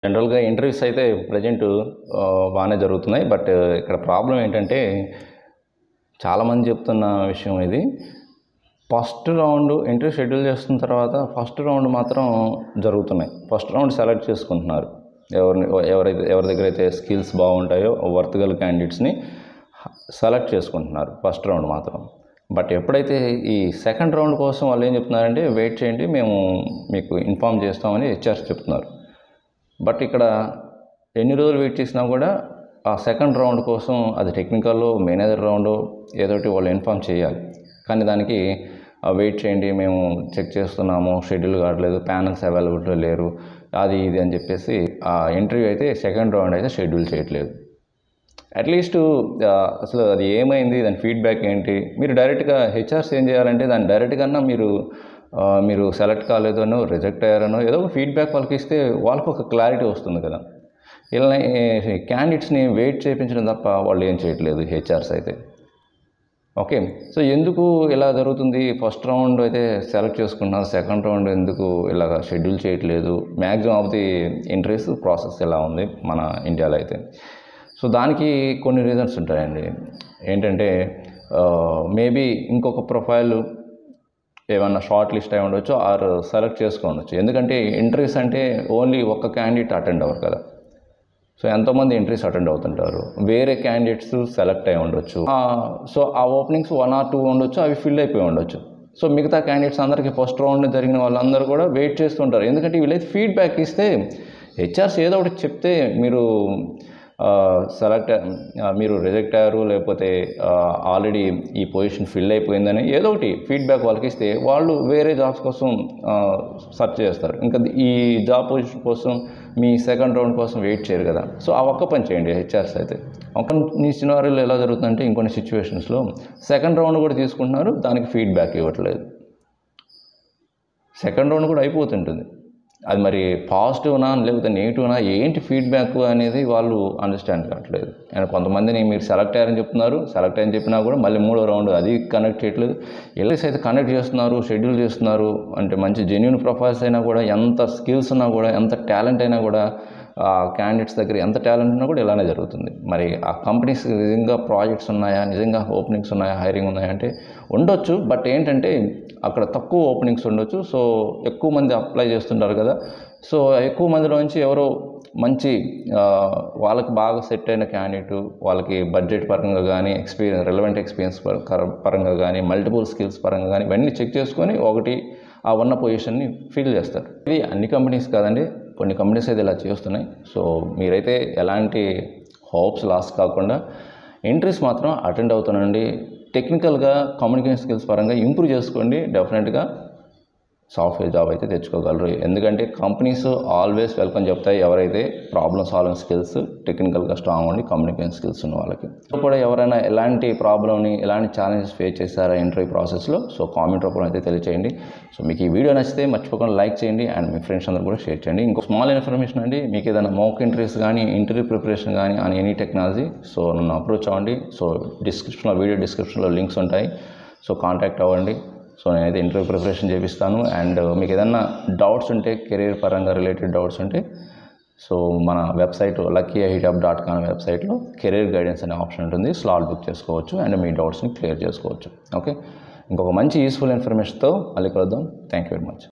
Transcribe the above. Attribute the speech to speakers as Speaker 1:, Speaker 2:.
Speaker 1: జనరల్గా ఇంటర్వ్యూస్ అయితే ప్రజెంట్ బాగానే జరుగుతున్నాయి బట్ ఇక్కడ ప్రాబ్లం ఏంటంటే చాలామంది చెప్తున్న విషయం ఇది ఫస్ట్ రౌండ్ ఇంటర్వ్యూ షెడ్యూల్ చేస్తున్న తర్వాత ఫస్ట్ రౌండ్ మాత్రం జరుగుతున్నాయి ఫస్ట్ రౌండ్ సెలెక్ట్ చేసుకుంటున్నారు ఎవరిని ఎవరైతే ఎవరి దగ్గర అయితే స్కిల్స్ బాగుంటాయో వర్త్ గల క్యాండిడేట్స్ని సెలెక్ట్ చేసుకుంటున్నారు ఫస్ట్ రౌండ్ మాత్రం బట్ ఎప్పుడైతే ఈ సెకండ్ రౌండ్ కోసం వాళ్ళు ఏం చెప్తున్నారంటే వెయిట్ చేయండి మేము మీకు ఇన్ఫామ్ చేస్తామని హెచ్ఆర్స్ చెప్తున్నారు బట్ ఇక్కడ ఎన్ని రోజులు వెయిట్ చేసినా కూడా ఆ సెకండ్ రౌండ్ కోసం అది టెక్నికల్ మేనేజర్ రౌండ్ ఏదోటి వాళ్ళు ఇన్ఫామ్ చేయాలి కానీ దానికి వెయిట్ చేయండి మేము చెక్ చేస్తున్నాము షెడ్యూల్ కావట్లేదు ప్యానల్స్ అవైలబిలిటీ లేరు అది ఇది అని చెప్పేసి ఆ ఇంటర్వ్యూ అయితే సెకండ్ రౌండ్ అయితే షెడ్యూల్ చేయట్లేదు అట్లీస్ట్ అసలు అది ఏమైంది దాని ఫీడ్బ్యాక్ ఏంటి మీరు డైరెక్ట్గా హెచ్ఆర్స్ ఏం చేయాలంటే దాన్ని డైరెక్ట్గా మీరు ఆ, మీరు సెలెక్ట్ కాలేదనో రిజెక్ట్ అయ్యారనో ఏదో ఒక ఫీడ్బ్యాక్ వాళ్ళకి ఇస్తే వాళ్ళకి ఒక క్లారిటీ వస్తుంది కదా ఇలా క్యాండిడేట్స్ని వెయిట్ చేయించడం తప్ప వాళ్ళు ఏం చేయట్లేదు హెచ్ఆర్స్ అయితే ఓకే సో ఎందుకు ఇలా జరుగుతుంది ఫస్ట్ రౌండ్ అయితే సెలెక్ట్ చేసుకున్నారు సెకండ్ రౌండ్ ఎందుకు ఇలాగ షెడ్యూల్ చేయట్లేదు maximum of the interviews process ఎలా ఉంది మన ఇండియాలో అయితే సో దానికి కొన్ని రీజన్స్ ఉంటాయండి ఏంటంటే మేబీ ఇంకొక ప్రొఫైల్ ఏమన్నా షార్ట్ లిస్ట్ అయి ఉండొచ్చు ఆర్ సెలెక్ట్ చేసుకోవచ్చు ఎందుకంటే ఇంటర్వ్యూస్ అంటే ఓన్లీ ఒక్క క్యాండిడేట్ అటెండ్ అవ్వరు కదా సో ఎంతోమంది ఇంటర్వ్యూస్ అటెండ్ అవుతుంటారు వేరే క్యాండిడేట్స్ సెలెక్ట్ అయి ఉండొచ్చు ఆ, సో ఆ ఓపెనింగ్స్ వన్ ఆర్ టూ ఉండొచ్చు అవి ఫిల్ అయిపోయి ఉండొచ్చు సో మిగతా క్యాండిడేట్స్ అందరికీ ఫస్ట్ రౌండ్ జరిగిన వాళ్ళందరూ కూడా వెయిట్ చేస్తుంటారు ఎందుకంటే వీళ్ళైతే ఫీడ్బ్యాక్ ఇస్తే హెచ్ఆర్స్ ఏదో ఒకటి చెప్తే మీరు సెలెక్ట్ మీరు రిజెక్ట్ అయ్యారు లేకపోతే ఆల్రెడీ ఈ పొజిషన్ ఫిల్ అయిపోయిందని ఏదో ఒకటి ఫీడ్బ్యాక్ వాళ్ళకి ఇస్తే వాళ్ళు వేరే జాబ్స్ కోసం సెర్చ్ చేస్తారు ఇంకా ఈ జాబ్ పొజిషన్ కోసం మీ సెకండ్ రౌండ్ కోసం వెయిట్ చేయరు కదా సో ఆ ఒక్క పని చేయండి హెచ్ఆర్స్ అయితే కొన్ని సినారీలో ఎలా జరుగుతుందంటే ఇంకొన్ని సిచ్యువేషన్స్లో సెకండ్ రౌండ్ కూడా తీసుకుంటున్నారు దానికి ఫీడ్బ్యాక్ ఇవ్వట్లేదు సెకండ్ రౌండ్ కూడా అయిపోతుంటుంది అది మరి పాజిటివ్నా లేకపోతే నెగిటివ్నా ఏంటి ఫీడ్బ్యాక్ అనేది వాళ్ళు అండర్స్టాండ్ కావట్లేదు అండ్ కొంతమందిని మీరు సెలెక్ట్ అయ్యారని చెప్తున్నారు సెలెక్ట్ అయ్యని చెప్పినా కూడా మళ్ళీ మూడో రౌండ్ అది కనెక్ట్ చేయట్లేదు ఎల్ఎస్ అయితే కనెక్ట్ చేస్తున్నారు షెడ్యూల్ చేస్తున్నారు అంటే మంచి జెన్యున్ ప్రొఫైల్స్ అయినా కూడా ఎంత స్కిల్స్ ఉన్నా కూడా ఎంత టాలెంట్ అయినా కూడా ఆ క్యాండిడేట్స్ దగ్గర ఎంత టాలెంట్ ఉన్నా కూడా ఇలానే జరుగుతుంది మరి ఆ కంపెనీస్ నిజంగా ప్రాజెక్ట్స్ ఉన్నాయా నిజంగా ఓపెనింగ్స్ ఉన్నాయా హైరింగ్ ఉన్నాయా అంటే ఉండొచ్చు బట్ ఏంటంటే అక్కడ తక్కువ ఓపెనింగ్స్ ఉండొచ్చు సో ఎక్కువ మంది అప్లై చేస్తుంటారు కదా సో ఎక్కువ మందిలోంచి ఎవరో మంచి ఆ, వాళ్ళకి బాగా సెట్ అయిన క్యాండిడేట్ వాళ్ళకి బడ్జెట్ పరంగా కానీ ఎక్స్పీరియన్స్ రెలవెంట్ ఎక్స్పీరియన్స్ పరంగా కానీ మల్టిపుల్ స్కిల్స్ పరంగా కానీ ఇవన్నీ చెక్ చేసుకొని ఒకటి ఆ ఉన్న పొజిషన్ని ఫిల్ చేస్తారు ఇది అన్ని కంపెనీస్ కాదండి కొన్ని కంపెనీస్ అయితే ఇలా చేస్తున్నాయి సో మీరైతే ఎలాంటి హోప్స్ లాస్ కాకుండా ఎంట్రీస్ మాత్రం అటెండ్ అవుతానండి టెక్నికల్గా కమ్యూనికేషన్ స్కిల్స్ పరంగా ఇంప్రూవ్ చేసుకోండి డెఫినెట్గా సాఫ్ట్వేర్ జాబ్ అయితే తెచ్చుకోగలరు ఎందుకంటే కంపెనీస్ ఆల్వేస్ వెల్కమ్ చెప్తాయి ఎవరైతే ప్రాబ్లమ్ సాల్వింగ్ స్కిల్స్ టెక్నికల్గా స్ట్రాంగ్ ఉండి కమ్యూనికేషన్ స్కిల్స్ ఉన్న వాళ్ళకి సో కూడా ఎవరైనా ఎలాంటి ప్రాబ్లమ్ని ఎలాంటి ఛాలెంజెస్ ఫేస్ చేశారా ఇంటర్వ్యూ ప్రాసెస్లో సో కామెంట్ రూపంలో అయితే తెలియచేయండి సో మీకు ఈ వీడియో నచ్చితే మర్చిపోకుండా లైక్ చేయండి అండ్ మీ ఫ్రెండ్స్ అందరూ కూడా షేర్ చేయండి ఇంకో స్మాల్ ఇన్ఫర్మేషన్ అండి మీకు ఏదైనా మోక్ ఇంటర్వ్యూస్ కానీ ఇంటర్వ్యూ ప్రిపరేషన్ కానీ ఆన్ ఎనీ టెక్నాలజీ సో నన్ను అప్రోచ్ అవ్వండి సో డిస్క్రిప్షన్లో వీడియో డిస్క్రిప్షన్లో లింక్స్ ఉంటాయి సో కాంటాక్ట్ అవ్వండి సో నేనైతే ఇంటర్వ్యూ ప్రిపరేషన్ చేపిస్తాను అండ్ మీకు ఏదన్నా డౌట్స్ ఉంటే కెరీర్ పరంగా రిలేటెడ్ డౌట్స్ ఉంటే సో మన website lucky heat up dot com వెబ్సైట్లో కెరీర్ గైడెన్స్ అనే ఆప్షన్ ఉంటుంది స్లాట్ బుక్ చేసుకోవచ్చు అండ్ మీ డౌట్స్ని క్లియర్ చేసుకోవచ్చు ఓకే ఇంకొక మంచి యూస్ఫుల్ ఇన్ఫర్మేషన్తో మళ్ళీ కలుద్దాం థ్యాంక్ యూ వెరీ మచ్